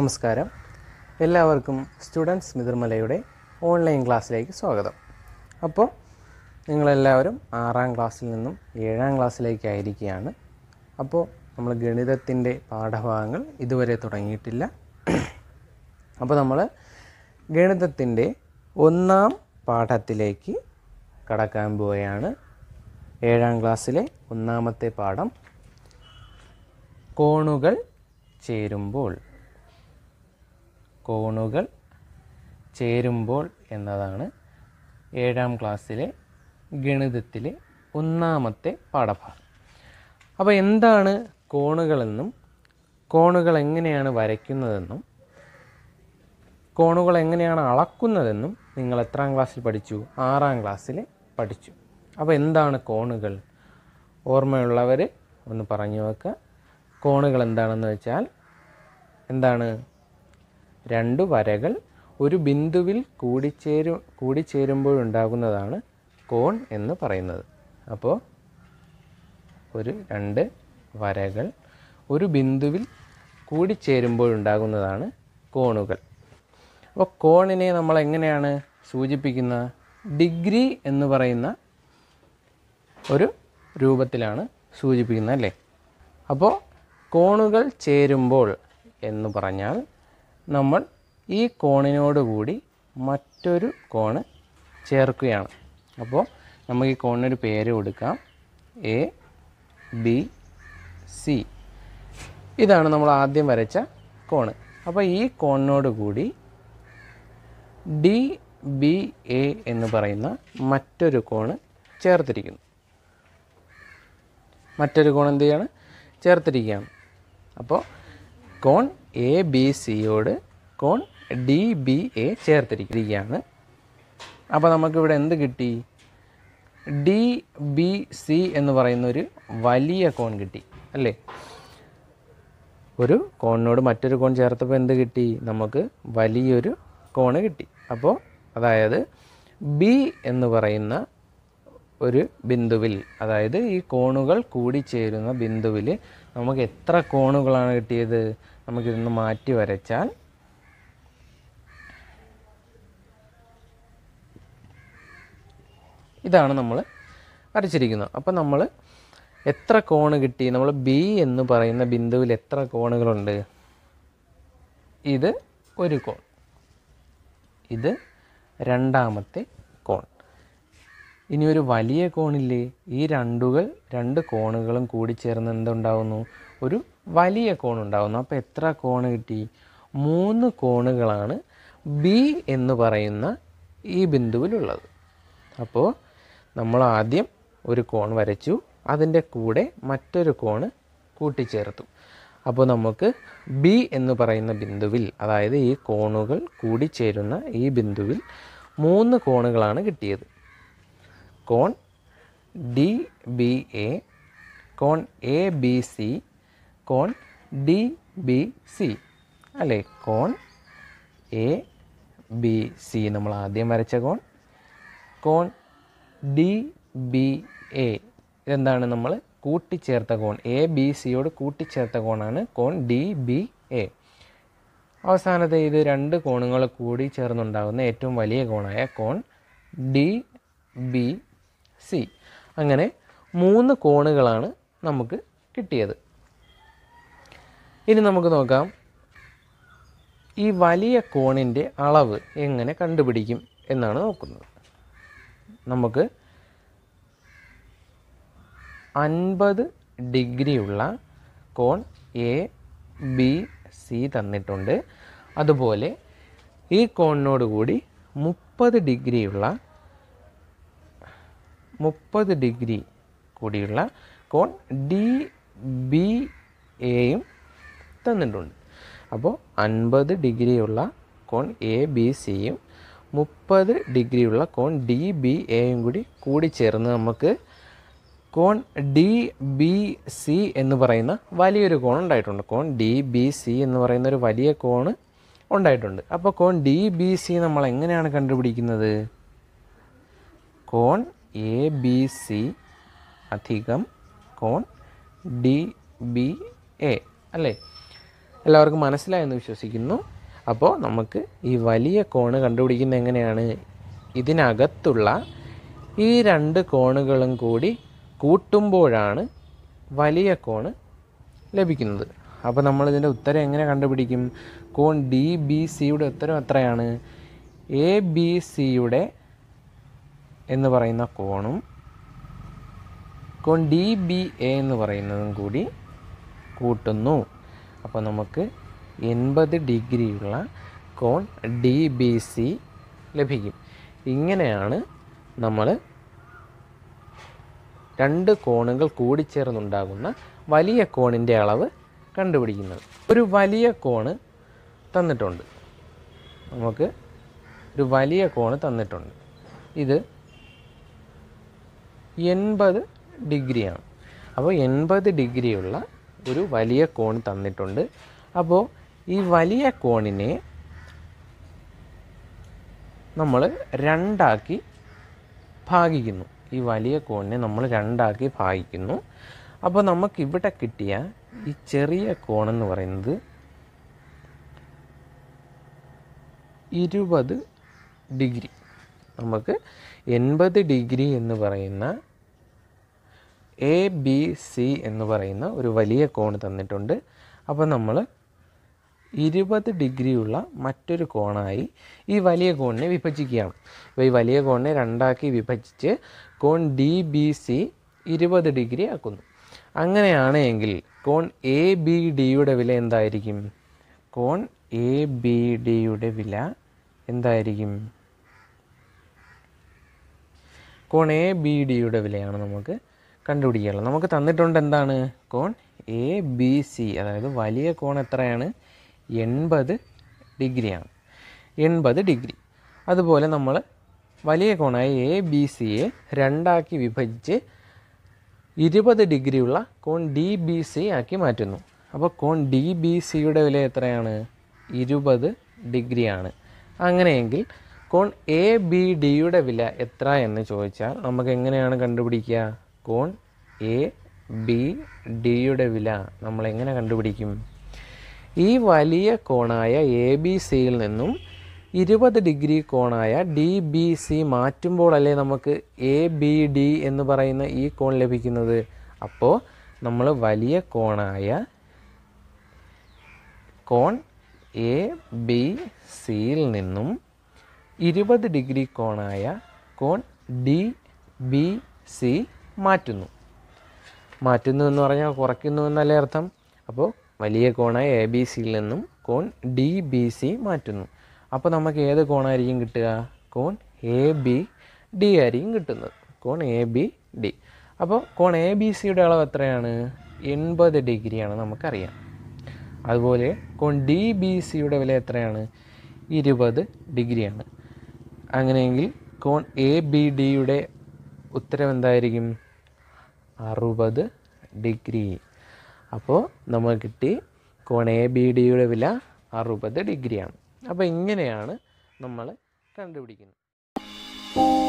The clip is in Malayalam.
നമസ്കാരം എല്ലാവർക്കും സ്റ്റുഡൻസ് മിതിർമലയുടെ ഓൺലൈൻ ക്ലാസ്സിലേക്ക് സ്വാഗതം അപ്പോൾ നിങ്ങളെല്ലാവരും ആറാം ക്ലാസ്സിൽ നിന്നും ഏഴാം ക്ലാസ്സിലേക്കായിരിക്കുകയാണ് അപ്പോൾ നമ്മൾ ഗണിതത്തിൻ്റെ പാഠഭാഗങ്ങൾ ഇതുവരെ തുടങ്ങിയിട്ടില്ല അപ്പോൾ നമ്മൾ ഗണിതത്തിൻ്റെ ഒന്നാം പാഠത്തിലേക്ക് കടക്കാൻ പോവുകയാണ് ഏഴാം ക്ലാസ്സിലെ ഒന്നാമത്തെ പാഠം കോണുകൾ ചേരുമ്പോൾ കോണുകൾ ചേരുമ്പോൾ എന്നതാണ് ഏഴാം ക്ലാസ്സിലെ ഗണിതത്തിലെ ഒന്നാമത്തെ പാഠഭാഗം അപ്പോൾ എന്താണ് കോണുകളെന്നും കോണുകൾ എങ്ങനെയാണ് വരയ്ക്കുന്നതെന്നും കോണുകൾ എങ്ങനെയാണ് അളക്കുന്നതെന്നും നിങ്ങൾ എത്രാം ക്ലാസ്സിൽ പഠിച്ചു ആറാം ക്ലാസ്സിൽ പഠിച്ചു അപ്പോൾ എന്താണ് കോണുകൾ ഓർമ്മയുള്ളവർ ഒന്ന് പറഞ്ഞു വെക്കുക കോണുകൾ എന്താണെന്ന് വെച്ചാൽ എന്താണ് രണ്ട് വരകൾ ഒരു ബിന്ദുവിൽ കൂടിച്ചേരു കൂടിച്ചേരുമ്പോഴുണ്ടാകുന്നതാണ് കോൺ എന്ന് പറയുന്നത് അപ്പോൾ ഒരു രണ്ട് വരകൾ ഒരു ബിന്ദുവിൽ കൂടിച്ചേരുമ്പോഴുണ്ടാകുന്നതാണ് കോണുകൾ അപ്പോൾ കോണിനെ നമ്മൾ എങ്ങനെയാണ് സൂചിപ്പിക്കുന്നത് ഡിഗ്രി എന്ന് പറയുന്ന ഒരു രൂപത്തിലാണ് സൂചിപ്പിക്കുന്നത് അല്ലേ അപ്പോൾ കോണുകൾ ചേരുമ്പോൾ എന്ന് പറഞ്ഞാൽ നമ്മൾ ഈ കോണിനോട് കൂടി മറ്റൊരു കോണ് ചേർക്കുകയാണ് അപ്പോൾ നമുക്ക് ഈ കോണിനൊരു പേര് കൊടുക്കാം എ ബി സി ഇതാണ് നമ്മൾ ആദ്യം വരച്ച കോണ് അപ്പോൾ ഈ കോണിനോട് കൂടി ഡി ബി എ എന്ന് പറയുന്ന മറ്റൊരു കോണ് ചേർത്തിരിക്കുന്നു മറ്റൊരു കോൺ എന്ത് ചെയ്യാണ് ചേർത്തിരിക്കുകയാണ് അപ്പോൾ കോൺ എ ബി സിയോട് കോൺ ഡി ബി എ ചേർത്തിരിക്കുകയാണ് അപ്പോൾ നമുക്കിവിടെ എന്ത് കിട്ടി ഡി ബി സി എന്ന് പറയുന്ന ഒരു വലിയ കോൺ കിട്ടി അല്ലേ ഒരു കോണിനോട് മറ്റൊരു കോൺ ചേർത്തപ്പോൾ എന്ത് കിട്ടി നമുക്ക് വലിയൊരു കോണ് കിട്ടി അപ്പോൾ അതായത് ബി എന്ന് പറയുന്ന ഒരു ബിന്ദുവിൽ അതായത് ഈ കോണുകൾ കൂടിച്ചേരുന്ന ബിന്ദുവിൽ നമുക്ക് എത്ര കോണുകളാണ് കിട്ടിയത് നമുക്കിതൊന്ന് മാറ്റി വരച്ചാൽ ഇതാണ് നമ്മൾ വരച്ചിരിക്കുന്നത് അപ്പോൾ നമ്മൾ എത്ര കോണ് കിട്ടി നമ്മൾ ബി എന്ന് പറയുന്ന ബിന്ദുവിൽ എത്ര കോണുകളുണ്ട് ഇത് ഒരു കോൺ ഇത് രണ്ടാമത്തെ കോൺ ഇനി ഒരു വലിയ കോണില്ലേ ഈ രണ്ടുകൾ രണ്ട് കോണുകളും കൂടി ചേർന്ന് എന്തുണ്ടാവുന്നു ഒരു വലിയ കോൺ ഉണ്ടാവുന്നു അപ്പോൾ എത്ര കോണ് കിട്ടി മൂന്ന് കോണുകളാണ് ബി എന്ന് പറയുന്ന ഈ ബിന്ദുവിലുള്ളത് അപ്പോൾ നമ്മൾ ആദ്യം ഒരു കോൺ വരച്ചു അതിൻ്റെ കൂടെ മറ്റൊരു കോണ് കൂട്ടിച്ചേർത്തു അപ്പോൾ നമുക്ക് ബി എന്ന് പറയുന്ന ബിന്ദുവിൽ അതായത് ഈ കോണുകൾ കൂടിച്ചേരുന്ന ഈ ബിന്ദുവിൽ മൂന്ന് കോണുകളാണ് കിട്ടിയത് കോൺ ഡി ബി എ കോൺ എ ബി സി കോൺ ഡി ബി സി അല്ലേ കോൺ എ ബി സി നമ്മൾ ആദ്യം വരച്ച കോൺ കോൺ ഡി ബി എ ഇതെന്താണ് നമ്മൾ കൂട്ടിച്ചേർത്ത കോൺ എ ബി സിയോട് കൂട്ടിച്ചേർത്ത കോണാണ് കോൺ ഡി ബി എ അവസാനത്തെ ഇത് രണ്ട് കോണുകൾ കൂടി ചേർന്നുണ്ടാകുന്ന ഏറ്റവും വലിയ കോണായ കോൺ ഡി ബി സി അങ്ങനെ മൂന്ന് കോണുകളാണ് നമുക്ക് കിട്ടിയത് ഇനി നമുക്ക് നോക്കാം ഈ വലിയ കോണിൻ്റെ അളവ് എങ്ങനെ കണ്ടുപിടിക്കും എന്നാണ് നോക്കുന്നത് നമുക്ക് അൻപത് ഡിഗ്രിയുള്ള കോൺ എ ബി സി തന്നിട്ടുണ്ട് അതുപോലെ ഈ കോണിനോട് കൂടി മുപ്പത് ഡിഗ്രിയുള്ള മുപ്പത് ഡിഗ്രി കൂടിയുള്ള കോൺ ഡി ബി എയും തന്നിട്ടുണ്ട് അപ്പോൾ അൻപത് ഡിഗ്രിയുള്ള കോൺ എ ബി സിയും മുപ്പത് ഡിഗ്രിയുള്ള കോൺ ഡി ബി എയും കൂടി കൂടിച്ചേർന്ന് നമുക്ക് കോൺ ഡി ബി സി എന്ന് പറയുന്ന വലിയൊരു കോൺ ഉണ്ടായിട്ടുണ്ട് കോൺ ഡി ബി സി എന്ന് പറയുന്ന ഒരു വലിയ കോണ് ഉണ്ടായിട്ടുണ്ട് അപ്പോൾ കോൺ ഡി ബി സി നമ്മൾ എങ്ങനെയാണ് കണ്ടുപിടിക്കുന്നത് കോൺ എ ബി സി അധികം കോൺ ഡി ബി എ അല്ലേ എല്ലാവർക്കും മനസ്സിലായെന്ന് വിശ്വസിക്കുന്നു അപ്പോൾ നമുക്ക് ഈ വലിയ കോണ് കണ്ടുപിടിക്കുന്നത് എങ്ങനെയാണ് ഇതിനകത്തുള്ള ഈ രണ്ട് കോണുകളും കൂടി കൂട്ടുമ്പോഴാണ് വലിയ കോണ് ലഭിക്കുന്നത് അപ്പോൾ നമ്മളിതിൻ്റെ ഉത്തരം എങ്ങനെ കണ്ടുപിടിക്കും കോൺ ഡി ബി സിയുടെ ഉത്തരം എത്രയാണ് എ ബി സിയുടെ എന്ന് പറയുന്ന കോണും കോൺ ഡി ബി എ എന്ന് പറയുന്നതും കൂടി കൂട്ടുന്നു അപ്പോൾ നമുക്ക് എൺപത് ഡിഗ്രിയുള്ള കോൺ ഡി ബി സി ലഭിക്കും ഇങ്ങനെയാണ് നമ്മൾ രണ്ട് കോണുകൾ കൂടിച്ചേർന്നുണ്ടാകുന്ന വലിയ കോണിൻ്റെ അളവ് കണ്ടുപിടിക്കുന്നത് ഒരു വലിയ കോണ് തന്നിട്ടുണ്ട് നമുക്ക് ഒരു വലിയ കോണ് തന്നിട്ടുണ്ട് ഇത് എൺപത് ഡിഗ്രിയാണ് അപ്പോൾ എൺപത് ഡിഗ്രിയുള്ള ഒരു വലിയ കോൺ തന്നിട്ടുണ്ട് അപ്പോൾ ഈ വലിയ കോണിനെ നമ്മൾ രണ്ടാക്കി ഭാഗിക്കുന്നു ഈ വലിയ കോണിനെ നമ്മൾ രണ്ടാക്കി ഭാഗിക്കുന്നു അപ്പോൾ നമുക്കിവിടെ കിട്ടിയ ഈ ചെറിയ കോണെന്ന് പറയുന്നത് ഇരുപത് ഡിഗ്രി നമുക്ക് എൺപത് ഡിഗ്രി എന്ന് പറയുന്ന എ ബി സി എന്ന് പറയുന്ന ഒരു വലിയ കോണ് തന്നിട്ടുണ്ട് അപ്പോൾ നമ്മൾ ഇരുപത് ഡിഗ്രിയുള്ള മറ്റൊരു കോണായി ഈ വലിയ കോണിനെ വിഭജിക്കുകയാണ് അപ്പോൾ ഈ വലിയ കോണിനെ രണ്ടാക്കി വിഭജിച്ച് കോൺ ഡി ബി സി ഇരുപത് ഡിഗ്രി ആക്കുന്നു അങ്ങനെയാണ് എങ്കിൽ കോൺ എ ബി ഡിയുടെ വില എന്തായിരിക്കും കോൺ എ ബി ഡിയുടെ വില എന്തായിരിക്കും കോൺ എ ബി ഡിയുടെ വിലയാണ് നമുക്ക് കണ്ടുപിടിക്കാനുള്ളത് നമുക്ക് തന്നിട്ടുണ്ട് എന്താണ് കോൺ എ ബി സി അതായത് വലിയ കോൺ എത്രയാണ് എൺപത് ഡിഗ്രിയാണ് എൺപത് ഡിഗ്രി അതുപോലെ നമ്മൾ വലിയ കോണായ എ ബി സിയെ രണ്ടാക്കി വിഭജിച്ച് ഇരുപത് ഡിഗ്രിയുള്ള കോൺ ഡി ബി സി ആക്കി മാറ്റുന്നു അപ്പോൾ കോൺ ഡി ബി സിയുടെ വില എത്രയാണ് ഇരുപത് ഡിഗ്രിയാണ് അങ്ങനെയെങ്കിൽ കോൺ എ ബി ഡിയുടെ വില എത്ര എന്ന് ചോദിച്ചാൽ നമുക്ക് എങ്ങനെയാണ് കണ്ടുപിടിക്കുക കോൺ എ ബി ഡിയുടെ വില നമ്മൾ എങ്ങനെ കണ്ടുപിടിക്കും ഈ വലിയ കോണായ എ ബി സിയിൽ നിന്നും ഇരുപത് ഡിഗ്രി കോണായ ഡി ബി സി മാറ്റുമ്പോഴല്ലേ നമുക്ക് എ ബി ഡി എന്ന് പറയുന്ന ഈ കോൺ ലഭിക്കുന്നത് അപ്പോൾ നമ്മൾ വലിയ കോണായ കോൺ എ ബി സിയിൽ നിന്നും ഇരുപത് ഡിഗ്രി കോണായ കോൺ ഡി ബി സി മാറ്റുന്നു മാറ്റുന്നു എന്ന് പറഞ്ഞാൽ കുറയ്ക്കുന്നു എന്നല്ലേ അർത്ഥം അപ്പോൾ വലിയ കോണായ എ ബി സിയിൽ നിന്നും കോൺ ഡി ബി സി മാറ്റുന്നു അപ്പോൾ നമുക്ക് ഏത് കോണായിരിക്കും കിട്ടുക കോൺ എ ബി ഡി ആയിരിക്കും കിട്ടുന്നത് കോൺ എ ബി ഡി അപ്പോൾ കോൺ എ ബി സിയുടെ അളവ് എത്രയാണ് എൺപത് ഡിഗ്രിയാണ് നമുക്കറിയാം അതുപോലെ കോൺ ഡി ബി സിയുടെ വില എത്രയാണ് ഇരുപത് ഡിഗ്രിയാണ് അങ്ങനെയെങ്കിൽ കോൺ എ ബി ഡിയുടെ ഉത്തരം എന്തായിരിക്കും അറുപത് ഡിഗ്രി അപ്പോൾ നമ്മൾ കിട്ടി കോൺ എ ബി ഡിയുടെ വില അറുപത് ഡിഗ്രിയാണ് അപ്പോൾ ഇങ്ങനെയാണ് നമ്മൾ കണ്ടുപിടിക്കുന്നത്